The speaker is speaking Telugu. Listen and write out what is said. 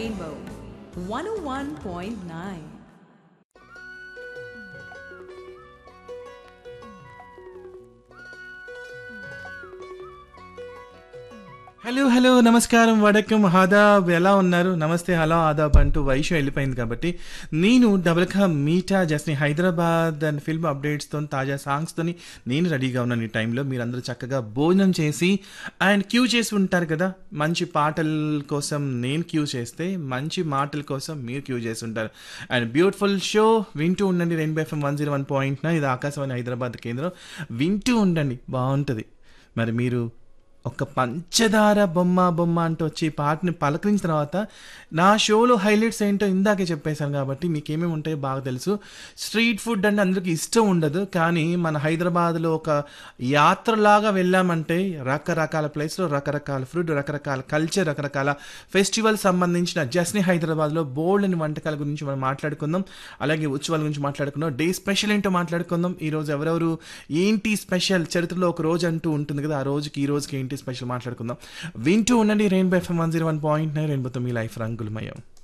Rainbow 101.9. హలో హలో నమస్కారం వడకం ఆదాబ్ ఎలా ఉన్నారు నమస్తే హలో ఆదాబ్ అంటూ వైషు వెళ్ళిపోయింది కాబట్టి నేను డబుల్ ఖా మీటా జస్ని హైదరాబాద్ అండ్ ఫిల్మ్ అప్డేట్స్తో తాజా సాంగ్స్తో నేను రెడీగా ఉన్నాను ఈ టైంలో మీరందరూ చక్కగా భోజనం చేసి అండ్ క్యూ చేసి ఉంటారు కదా మంచి పాటల కోసం నేను క్యూ చేస్తే మంచి మాటల కోసం మీరు క్యూ చేసి ఉంటారు అండ్ బ్యూటిఫుల్ షో వింటూ ఉండండి రెండు FM one zero one point ఇది ఆకాశవాణి హైదరాబాద్ కేంద్రం వింటూ ఉండండి బాగుంటుంది మరి మీరు ఒక పంచదార బొమ్మ బొమ్మ అంటూ వచ్చి ఈ పాటని పలకరించిన తర్వాత నా షోలో హైలైట్స్ ఏంటో ఇందాకే చెప్పేశాను కాబట్టి మీకు ఏమేమి ఉంటాయో బాగా తెలుసు స్ట్రీట్ ఫుడ్ అంటే అందరికీ ఇష్టం ఉండదు కానీ మన హైదరాబాద్లో ఒక యాత్రలాగా వెళ్ళామంటే రకరకాల ప్లేస్లో రకరకాల ఫుడ్ రకరకాల కల్చర్ రకరకాల ఫెస్టివల్ సంబంధించిన జస్ని హైదరాబాద్లో బోల్డ్ అని వంటకాల గురించి మనం మాట్లాడుకుందాం అలాగే ఉత్సవాల గురించి మాట్లాడుకుందాం డే స్పెషల్ ఏంటో మాట్లాడుకుందాం ఈ రోజు ఎవరెవరు ఏంటి స్పెషల్ చరిత్రలో ఒక రోజు అంటూ ఉంటుంది కదా ఆ రోజుకి ఈ రోజుకి ఏంటి స్పెషల్ మాట్లాడుకుందాం వింటూ ఉండండి rainbow FM one zero one point nine రెయిన్బోతో మీ లైఫ్ రంగులమయం